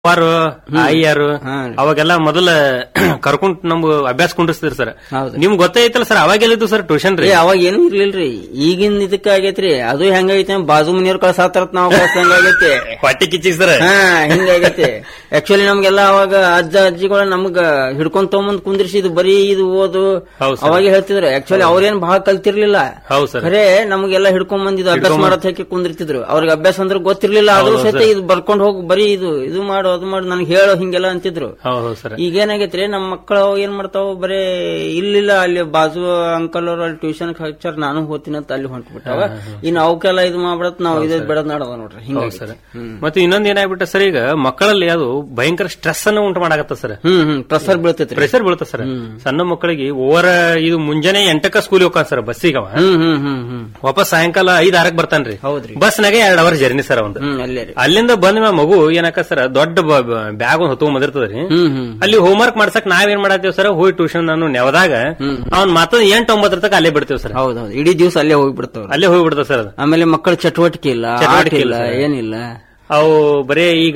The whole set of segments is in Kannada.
ಅಪ್ಪಾರು ಆಯ್ಯಾರು ಅವಾಗೆಲ್ಲ ಮೊದಲ ಕರ್ಕೊಂಡ್ ನಮ್ಗ ಅಭ್ಯಾಸ ಕುಂಡಿಸ್ತಿದ್ರು ಸರ್ ಹೌದು. ನಿಮ್ಗ್ ಗೊತ್ತೈತಲ್ಲ ಸರ್ ಅವಾಗೆಲ್ಲಿದ್ದು ಸರ್ ಟ್ಯೂಷನ್ ರೀ ಏ ಅವಾಗ ಏನು ಇರ್ಲಿಲ್ರಿ ಈಗಿನ ಇದಕ್ಕ ಆಗೈತ್ರಿ ಅದು ಹೆಂಗೈತೆ ಬಾಜು ಮನೆಯವ್ರ ಕಳ್ಸಾತಾರ ನಾವು ಕಳ್ಸಂಗಾಗೈತಿ ಹೊಟ್ಟೆ ಕಿಚ್ಚಿಗೆ ಸರ್ ಹಾ ಹಿಂಗಾಗೈತಿ ಆಕ್ಚುಲಿ ನಮ್ಗೆಲ್ಲ ಅವಾಗ ಅಜ್ಜ ಅಜ್ಜಿಗಳ ನಮ್ಗ ಹಿಡ್ಕೊಂಡ್ ತಗೊಂಬಂದ್ ಕುಂದ್ರಿಸಿ ಇದು ಬರೀ ಇದು ಓದು ಹೌದ್ sir. ಅವಾಗ ಹೇಳ್ತಿದ್ರು ಆಕ್ಚುಲಿ ಅವ್ರೇನ್ ಬಹಳ ಕಲ್ತಿರ್ಲಿಲ್ಲ ಹೌದ್ ಸರ್ ಖರೆ ನಮ್ಗೆಲ್ಲ ಹಿಡ್ಕೊಂಡ್ ಬಂದಿದ್ದು ಅಭ್ಯಾಸ ಮಾಡತ್ ಹಾಕಿ ಕುಂದಿರ್ತಿದ್ರು ಅವ್ರಿಗೆ ಅಭ್ಯಾಸ ಅಂದ್ರೆ ಗೊತ್ತಿರ್ಲಿಲ್ಲ ಆದ್ರೂ ಹೌದು ಸಹಿತ sir. ಇದು ಬರ್ಕೊಂಡ್ ಹೋಗಿ ಬರೀ ಇದು ಇದು ಮಾಡು ಅದು ಮಾಡು ನನಗೆ ಹೇಳೋ ಹಿಂಗೆಲ್ಲ ಅಂತಿದ್ರು ಹೌದು ಸರ್ ಈಗೇನಾಗೈತ್ರಿ ನಮ್ಮ ಮಕ್ಕಳು ಏನ್ ಮಾಡ್ತಾವ ಬರೇ ಇಲ್ಲಿಲ್ಲ ಅಲ್ಲಿ ಬಾಜು ಅಂಕಲ್ ಅವ್ರು ಅಲ್ಲಿ ಟ್ಯೂಷನ್ ಹಚ್ಚಾರ ನಾನು ಹೋಗ್ತೀನಿ ಅಂತ ಅಲ್ಲಿ ಹೊಂಟ್ಬಿಟ್ಟಾವ ಇನ್ನು ಅವಕ್ಕೆಲ್ಲ ಇದು ಮಾಡ್ಬಿಡತ್ ನಾವು ಇದು ಬಿಡದ್ ನಡದ ನೋಡ್ರಿ ಹೌದು ಹಿಂಗಾಗಿ ಸರ್ ಮತ್ತೆ ಇನ್ನೊಂದ್ ಏನಾಗ್ಬಿಟ್ಟ ಸರ್ ಈಗ ಮಕ್ಕಳಲ್ಲಿ ಅದು ಭಯಂಕರ ಸ್ಟ್ರೆಸ್ ಅನ್ನು ಉಂಟು ಮಾಡಾಕತ್ತ ಸರ್ ಹ್ಮ್ ಹ್ಮ್ ಪ್ರೆಸರ್ ಬೀಳ್ತೈತ್ರಿ ಪ್ರೆಷರ್ ಬೀಳುತ್ತ ಸರ್ ಸಣ್ಣ ಮಕ್ಕಳಿಗೆ ಓವರ್ ಇದು ಮುಂಜಾನೆ ಎಂಟಕ್ಕ ಸ್ಕೂಲ್ ಹೋಗ್ತಾನ ಸರ್ ಬಸ್ಸಿಗೆ ಅವ ಹ್ಮ್ ಹ್ಮ್ ಹ್ಮ್ ಹ್ಮ್ ವಾಪಸ್ ಸಾಯಂಕಾಲ ಐದ್ ಆರಕ್ ಬರ್ತಾನ್ರಿ ಹೌದ್ರಿ ಬಸ್ನಾಗೆ ಎರಡ್ ಅವರ್ ಜರ್ನಿ ಸರ್ ಒಂದು ಹ್ಮ್ ಅಲ್ಲೇ ರೀ ಅಲ್ಲಿಂದ ಬಂದ ಮ್ಯಾಲ ಮಗು ಏನಕ್ಕ ಸರ್ ದೊಡ್ಡ ಬ್ಯಾಗ್ ಒಂದು ಹೊತ್ಕೊಂಡ್ ಬಂದಿರ್ತದ್ರಿ ಹ್ಮ್ ಹ್ಮ್ ಅಲ್ಲಿ ಹೋಮ್ವರ್ಕ್ ಮಾಡ್ಸಕ್ ನಾವೇನ್ ಮಾಡತ್ತೀವಿ ಸರ್ ಹೋಗಿ ಟ್ಯೂಷನ್ ನಾನು ನೆವದಾಗ ಅವ್ನ್ ಮತ್ತೊಂದ್ ಎಂಟ್ ಒಂಬತ್ತರ ತನಕ ಅಲ್ಲೇ ಬಿಡ್ತೇವೆ ಸರ್ ಹೌದೌದು ಇಡೀ ದಿವಸ ಅಲ್ಲೇ ಹೋಗ್ಬಿಡ್ತಾವ್ರಿ ಅಲ್ಲೇ ಹೋಗ್ಬಿಡ್ತಾವ ಸರ್ ಅದು ಆಮೇಲೆ ಮಕ್ಕಳ ಚಟುವಟಿಕೆ ಇಲ್ಲ ಆಟ ಚಟುವಟಿಕೆ ಇಲ್ಲ ಇಲ್ಲ sir. ಏನಿಲ್ಲ ಅವು ಬರೇ ಈಗ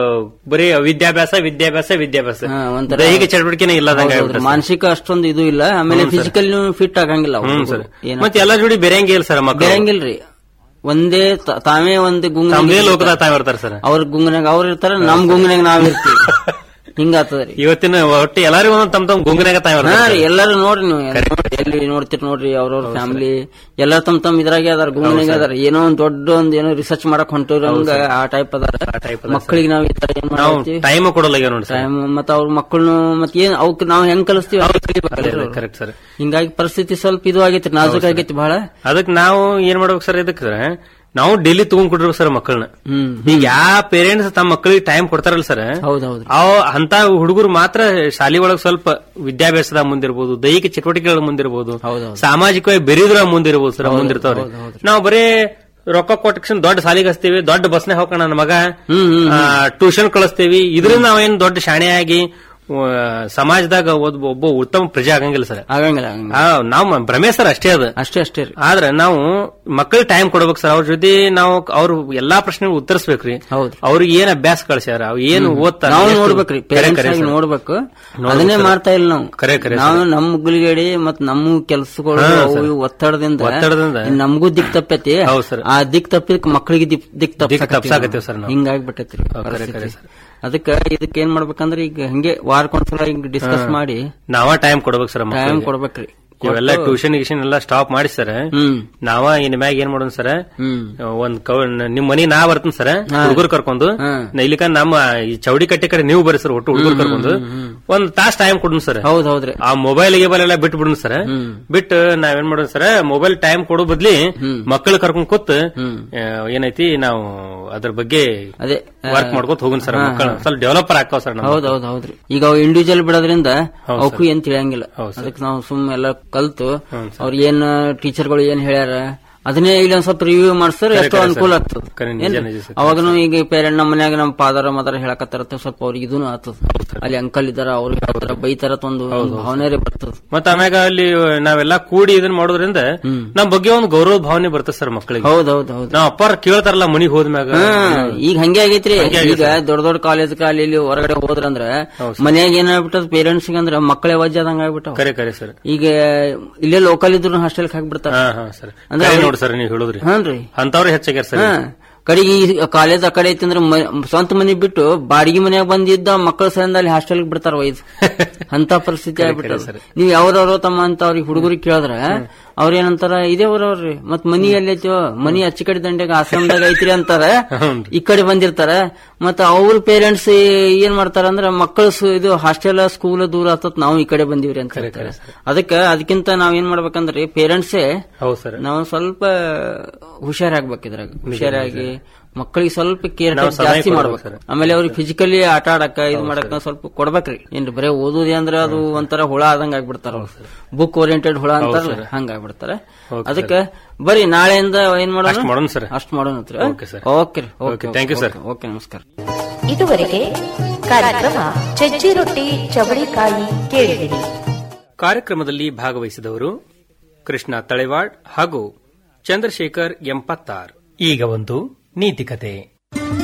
ಬರೀ ವಿದ್ಯಾಭ್ಯಾಸ ವಿದ್ಯಾಭ್ಯಾಸ ವಿದ್ಯಾಭ್ಯಾಸ ಹಾ, ಒಂಥರ- ದೈಹಿಕ ಚಟುವಟಿಕೆನೇ ಇಲ್ಲದಂಗ ಹೌದೌದ್ರಿ. ಮಾನಸಿಕ ಅಷ್ಟೊಂದು ಇದು ಇಲ್ಲ ಆಮೇಲೆ ಫಿಸಿಕಲ್ ಫಿಟ್ ಆಗಂಗಿಲ್ಲ ಅವ್ರು. ಹ್ಮ್ ಸರ್ ಏನ ಮತ್ತೆ ಎಲ್ಲಾ ಜೋಡಿ ಬೇರೆಂಗೆ ಇಲ್ಲ ಸರ್ ಮಕ್ಕಳು ಬೇರಂಗಿಲ್ರಿ ಒಂದೇ ತ- ತಾವೇ ಒಂದು ಗುಂಗ ತಮ್ಮದೇ ಲೋಕದಾಗ ತಾವ್ ಇರ್ತಾರ ಸರ್ ಅವ್ರ ಗುಂಗನಾಗ ಅವ್ರ ಇರ್ತಾರ ನಮ್ ಗುಂಗನಾಗ ನಾವ್ ಇರ್ತೀವಿ ಹಿಂಗಾತದ್ರಿ ಇವತ್ತಿನ ಒಟ್ಟು ಎಲ್ಲಾರಿಗೂ ಒಂದೊಂದ್ ತಮ್ಮ ತಮ್ಮ ಗುಂಗನಾಗ ತಾವ್ ಹಾ ಇರ್ತಾರ ರೀ ಎಲ್ಲಾರು ನೋಡ್ರಿ ನೀವು ಎಲ್ಲಿ ನೋಡ್ತೀರಿ ನೋಡ್ರಿ ಅವ್ರವ್ರ ಫ್ಯಾಮಿಲಿ ಎಲ್ಲ ತಮ್ ತಮ್ ಇದ್ರಾಗೆ ಅದಾರ ಗುಂಗನಾಗ ಅದಾರ ಏನೋ ಒಂದ್ ದೊಡ್ಡ ಒಂದ್ ಏನೋ ರಿಸರ್ಚ್ ಮಾಡಕ್ ಹೊಂಟಿರಂಗ ಆ ಟೈಪ್ ಅದಾರ type ಅದಾರ ಮಕ್ಕಳಿಗೆ ನಾವ್ ಈ ತರ ಏನ್ ನಾವು ಮಾಡ್ತೀವಿ ಟೈಮ್ ಕೊಡಲ್ಲ ಈಗ ನೋಡಿ ಸರ್ ಟೈಮ್ ಮತ್ತ ಅವ್ರ ಮಕ್ಕಳನ್ನು ಮತ್ ಏನ್ ಅವಕ್ ನಾವ್ ಹೆಂಗ್ ಕಲಿಸ್ತೀವಿ ಅವ್ರ್ ಕಲಿಬೇಕಲ್ರಿ ಅವ್ರು. ಕರೆಕ್ಟ್ ಸರ್ ಹಿಂಗಾಗಿ ಪರಿಸ್ಥಿತಿ ಸ್ವಲ್ಪ ಇದು ಆಗೈತಿ ನಾಜುಕ್ ಆಗೈತಿ ಬಹಳ ಅದಕ್ ನಾವು ಏನ್ ಮಾಡ್ಬೇಕು ಸರ್ ಇದಕ್ಕೆ ಸರ್ ನಾವು ಡೈಲಿ ತಗೊಂಡ್ ಕೊಡ್ಬೇಕು ಸರ್ ಮಕ್ಕಳನ್ನ ಹ್ಮ್ ಈಗ ಯಾವ ಪೇರೆಂಟ್ಸ್ ತಮ್ಮ ಮಕ್ಕಳಿಗೆ ಟೈಮ್ ಕೊಡ್ತಾರಲ್ಲ ಸರ್ ಹೌದೌದ್ರಿ ಅವ್ ಅಂತ ಹುಡುಗರು ಮಾತ್ರ ಶಾಲೆ ಒಳಗ್ ಸ್ವಲ್ಪ ವಿದ್ಯಾಭ್ಯಾಸದಾಗ ಮುಂದಿರ್ಬೋದು ದೈಹಿಕ ಚಟುವಟಿಕೆಗಳ ಮುಂದಿರ್ಬೋದು ಹೌದೌದು. ಸಾಮಾಜಿಕವಾಗಿ ಬೆರೆಯುದ್ರ ಮುಂದಿರ್ಬೋದು ಸರ್ ಮುಂದಿರ್ತಾವ್ರಿ ಹೌದು, ಹೌದು. ನಾವು ಬರೇ ರೊಕ್ಕ ಕೊಟ್ಟಕ್ಷಣ ದೊಡ್ಡ ಶಾಲೆಗೆ ಹಚ್ತೀವಿ ದೊಡ್ಡ ಬಸ್ನೇ ಹೋಗೋಣ ನನ್ನ ಮಗ ಹ್ಮ್, ಹ್ಮ್, ಟ್ಯೂಷನ್ ಕಳಿಸ್ತೀವಿ ಇದರಿಂದ ನಾವೇನ್ ದೊಡ್ಡ ಶಾಣೆ ಆಗಿ ಆ, ಸಮಾಜದಾಗ ಒಬ್ಬ ಒಬ್ಬ ಉತ್ತಮ ಪ್ರಜೆ ಆಗಂಗಿಲ್ಲ ಸರ್ ಆಗಂಗಿಲ್ಲ ಆಗಂಗಿಲ್ಲ ಆ, ನಾವು ಭ್ರಮೆ ಸರ್ ಅಷ್ಟೇ ಅದ ಅಷ್ಟೇ ಅಷ್ಟೇ ರೀ ಆದ್ರೆ ನಾವು ಮಕ್ಕಳಿಗೆ ಟೈಮ್ ಕೊಡ್ಬೇಕು ಸರ್ ಅವ್ರ ಜೊತೆ ನಾವು ಅವ್ರ ಎಲ್ಲಾ ಪ್ರಶ್ನೆಗಳು ಉತ್ತರಿಸ್ಬೇಕ್ರಿ ಹೌದ್ರಿ ಅವ್ರಿಗೆ ಏನ್ ಅಭ್ಯಾಸ ಕಳ್ಸ್ಯಾರ ಅವ್ ಏನು ಓದ್ತಾರ ನಾವು ಎಷ್ಟು- ನೋಡ್ಬೇಕ್ರಿ ಕರೆ ಪೇರೆಂಟ್ಸ್ ಕರೆ ಆಗಿ ಸರ್. ನೋಡ್ಬೇಕು ನೋಡ್ಬೇಕು ಅದನ್ನೇ ಸರ್. ಮಾಡ್ತಾ ಇಲ್ಲ ನಾವು ಕರೆ ಕರೆ ನಾವು ನಮ್ಮ ಗುಲಿಗೇಡಿ ಮತ್ ನಮ್ಮ ಕೆಲಸಗಳು ಹಾ, ಅವು ಸರ್. ಇವು ಒತ್ತಡದಿಂದ ಒತ್ತಡದಿಂದ ಇನ್ ನಮಗೂ ದಿಕ್ ತಪ್ಪೈತಿ ಹೌದ್ ಸರ್. ಆ ದಿಕ್ ತಪ್ಪಿದಕ್ ಮಕ್ಕಳಿಗೆ ದಿಕ್ ದಿಕ್ ತಪ್ಸಾಕತ್ತೀವಿ ಸರ್ ನಾವು. ಹಿಂಗಾಗಿ ಬಿಟ್ಟೈತ್ರಿ ಹೌದ್ ಕರೆ ಕರೆ ಪರಿಸ್ಥಿತಿ. ಅದಕ್ಕ ಇದಕ್ಕೆ ಏನ್ ಮಾಡ್ಬೇಕಂದ್ರೆ ಈಗ ಹಂಗೆ ವಾರಕ್ಕೊಂದ್ಸಲ ಹಿಂಗ್ ಡಿಸ್ಕಸ್ ಮಾಡಿ ನಾವ ಟೈಮ್ ಕೊಡ್ಬೇಕು ಸರ್ ಟೈಮ್ ಮಕ್ಕಳಿಗೆ ಕೊಡ್ಬೇಕ್ರಿ ಇವೆಲ್ಲ ಟ್ಯೂಷನ್ ಗಿಷನ್ ಎಲ್ಲ ಸ್ಟಾಪ್ ಮಾಡಿ ಸರ್ ಹ್ಮ್ ನಾವ ಇನ್ ಮ್ಯಾಗ ಏನ್ ಮಾಡೋಣ ಸರ್ ಹ್ಮ್ ಒಂದ್ ಕವ್ ನಿಮ್ ಮನಿ ನಾ ಬರ್ತೀನಿ ಸರ್ ಹಾ. ಹುಡುಗರು ಕರ್ಕೊಂಡು ಹಾ. ನಾ ಇಲ್ಲಿಕ ನಮ್ಮ ಈ ಚೌಡಿ ಕಟ್ಟೆ ಕಡೆ ನೀವು ಬರ್ರಿ ಸರ್ ಒಟ್ಟು ಹುಡುಗರು ಕರ್ಕೊಂಡು ಒಂದ್ ತಾಸ್ ಟೈಮ್ ಕೊಡೋಣ ಸರ್ ಹೌದ್ ಹೌದ್ರಿ ಆ ಮೊಬೈಲ್ ಗಿಬೈಲ್ ಎಲ್ಲ ಬಿಟ್ಟು ಬಿಡೋಣ ಸರ್ ಹ್ಮ್. ಬಿಟ್ಟು ನಾವೇನ್ ಮಾಡೋಣ ಸರ್ ಮೊಬೈಲ್ ಟೈಮ್ ಕೊಡೋ ಬದ್ಲಿ ಹ್ಮ್. ಮಕ್ಕಳು ಕರ್ಕೊಂಡ್ ಕೂತ್ ಹ್ಮ್. ಆ, ಏನೈತಿ ನಾವು ಅದ್ರ ಬಗ್ಗೆ ಅದೇ ವರ್ಕ್ ಮಾಡ್ಕೊತ ಹೋಗೋಣ ಸರ್ ಮಕ್ಕಳು ಸ್ವಲ್ಪ ಡೆವಲಪರ್ ಹಾಕಾವ್ ಸರ್ ನಮ್ಮ ಹೌದ್ ಹೌದ್ ಹೌದ್ರಿ ಈಗ ಅವು ಇಂಡಿವಿಜುವಲ್ ಬಿಡೋದ್ರಿಂದ ಹೌದ್ ಅವಕ್ಕೂ ಏನ್ ತಿಳಿಯಂಗಿಲ್ಲ ಹೌದ್ ಸರ್. ಅದಕ್ಕೆ ನಾವು ಸುಮ್ ಎಲ್ಲ ಕಲ್ತು ಹ್ಮ್ ಅವ್ರ ಏನ್ ಟೀಚರ್ಗಳು ಏನ್ ಹೇಳ್ಯಾರ ಅದನ್ನೇ ಇಲ್ಲಿ ಒಂದ್ ಸ್ವಲ್ಪ ರಿವ್ಯೂ ಮಾಡಿಸಿದ್ರೆ ಎಷ್ಟೋ ಕರೆ ಅನುಕೂಲ ಸರ್. ಆಗ್ತದೆ ಕರೆ ನಿಜ, ಏನ್ರಿ? ನಿಜ ಸರ್. ಅವಾಗನು ಈಗ ಪೇರೆಂಟ್ ನಮ್ಮ ಮನ್ಯಾಗ ನಮ್ಮ ಫಾದರ್ ಮದರ್ ಹೇಳಕತ್ತಾರತ್ತ ಸ್ವಲ್ಪ ಅವ್ರಿಗೆ ಇದೂನು ಆಗ್ತದ ಅಲ್ಲಿ ಅಂಕಲ್ ಇದಾರ ಅವ್ರಿಗೆ ಹೇಳ್ತಾರ ಬೈತಾರ ಒಂದು ಭಾವನೆ ಬರ್ತದ ಮತ್ತ ಆಮ್ಯಾಗ ಅಲ್ಲಿ ನಾವೆಲ್ಲ ಕೂಡಿ ಇದನ್ನ ಮಾಡೋದ್ರಿಂದ ನಮ್ ಬಗ್ಗೆ ಒಂದು ಗೌರವ ಭಾವನೆ ಬರ್ತದೆ ಸರ್ ಮಕ್ಕಳಿಗೆ ಹೌದ್ ಹೌದ್ ಹೌದ್ ನಾವ್ ಅಪ್ಪಾರ ಕೇಳ್ತಾರಲ್ಲ ಮನಿಗ್ ಹೋದ್ಮ್ಯಾಗ ಹಾ, ಈಗ ಹಂಗೆ ಆಗೈತ್ರಿ ಹಂಗೆ ಆಗೈತೆ ಈಗ ದೊಡ್ಡ ದೊಡ್ಡ ಕಾಲೇಜ್ ಅಲ್ಲಿ ಇಲ್ಲಿ ಹೊರಗಡೆ ಹೋದ್ರಂದ್ರ ಹೌದ್ ಮನ್ಯಾಗ ಏನಾಗ್ಬಿಟ್ಟದ ಪೇರೆಂಟ್ಸ್ ಅಂದ್ರ ಮಕ್ಕಳೇ ವಜ್ಜಾದಂಗ ಆಗ್ಬಿಟ್ಟವ ಕರೆ ಕರೆ ಸರ್ ಈಗ ಇಲ್ಲೇ ಲೋಕಲ್ ಇದ್ರು ಹಾಸ್ಟೆಲ್ ಹಾಕ್ಬಿಡ್ತಾರ ಹಾ ಹಾ ಸರ್ ಅಂದ್ರೆ ಕರೆ ಅವ್ರು- ನೋಡಿ ಸರ್ ನೀವು ಹೇಳಿದ್ರಿ ಹ್ಞೂನ್ರಿ ಅಂತವ್ರು ಹೆಚ್ಚಾಗ್ಯಾರ ಸರ್ ಹಾ ಕಡೆಗೆ ಈ ಕಾಲೇಜ್ ಆ ಕಡೆ ಐತಿ ಅಂದ್ರೆ ಮ- ಸ್ವಂತ ಮನೆ ಬಿಟ್ಟು ಬಾಡಿಗೆ ಮನ್ಯಾಗ ಬಂದಿದ್ದ ಮಕ್ಕಳ ಸಂದ ಅಲ್ಲಿ ಹಾಸ್ಟೆಲ್ ಬಿಡ್ತಾರ ಒಯ್ದು ಅಂತ ಪರಿಸ್ಥಿತಿ ಆಗ್ಬಿಟ್ಟದ ನೀವ್ ಯಾವ್ದವ್ರು ತಮ್ಮ ಅಂತ ಅವ್ರಿಗೆ ಹುಡುಗರಿಗೆ ಕೇಳಿದ್ರ ಅವ್ರ ಏನಂತಾರ ಇದೇ ಊರವ್ರಿ ಮತ್ ಮನಿ ಎಲ್ಲೈತಿವೋ ಮನಿ ಅಚ್ಚಿ ಕಡೆ ದಂಡೆಗ ಆಶ್ರಮದಾಗ ಐತ್ರಿ ಅಂತಾರ ಹ್ಞೂನ್ರಿ. ಈ ಕಡೆ ಬಂದಿರ್ತಾರ ಮತ್ತ ಅವ್ರ ಪೇರೆಂಟ್ಸ್ ಏನ್ ಮಾಡ್ತಾರ ಅಂದ್ರ ಮಕ್ಕಳ ಇದು ಹಾಸ್ಟೆಲ್ ಸ್ಕೂಲ್ ದೂರ ಆತತ್ ನಾವು ಈ ಕಡೆ ಬಂದಿವ್ರಿ ಅಂತ ಹೇಳ್ತಾರೆ ಅದಕ್ಕ ಅದಕ್ಕಿಂತ ನಾವ್ ಏನ್ ಮಾಡ್ಬೇಕಂದ್ರೆ ಪೇರೆಂಟ್ಸೇ ಹೌದು ಸರ್ ನಾವು ಸ್ವಲ್ಪ ಹುಷಾರಾಗ್ಬೇಕು ಇದ್ರಾಗ ಹುಷಾರಾಗಿ ಮಕ್ಕಳಿಗೆ ಸ್ವಲ್ಪ ಕೇರ್ ನಾವು ಸಮಯ ಜಾಸ್ತಿ ಕೊಡ್ಬೇಕು ಮಾಡ್ಬೇಕು ಸರ್. ಆಮೇಲೆ ಅವ್ರಿಗೆ ಫಿಸಿಕಲಿ ಆಟ ಆಡಕ ಇದು ಮಾಡಕ ಸ್ವಲ್ಪ ಕೊಡ್ಬೇಕ್ರಿ ಏನ್ರಿ ಬರೇ ಓದೋದೇ ಅಂದ್ರೆ ಅದು ಒಂಥರ ಹುಳ ಆದಂಗ ಆಗ್ಬಿಡ್ತಾರ ಬುಕ್ ಓರಿಯೆಂಟೆಡ್ ಹುಳ ಅಂತಾರಲ್ಲ ಹಂಗ ಆಗ್ಬಿಡ್ತಾರೆ Okay, ಅದಕ್ಕೆ ಬರೀ ನಾಳೆಯಿಂದ ಏನ್ ಮಾಡೋಣ ಅಷ್ಟ್ ಮಾಡೋಣ ಸರ್. ಅಷ್ಟ್ ಮಾಡೋಣ Okay, sir. Okay Okay, thank you, sir. Okay ನಮಸ್ಕಾರ ಇದುವರೆಗೆ ಕಾರ್ಯಕ್ರಮ ಚಜ್ಜಿ ರೊಟ್ಟಿ ಚವಳಿಕಾಯಿ ಕೇಳಿದಿರಿ ಕಾರ್ಯಕ್ರಮದಲ್ಲಿ ಭಾಗವಹಿಸಿದವರು ಕೃಷ್ಣ ತಳೆವಾಡ್ ಹಾಗೂ ಚಂದ್ರಶೇಖರ್ ಎಂಪತ್ತಾರ್ ಈಗ ಒಂದು ನೀತಿಕತೆ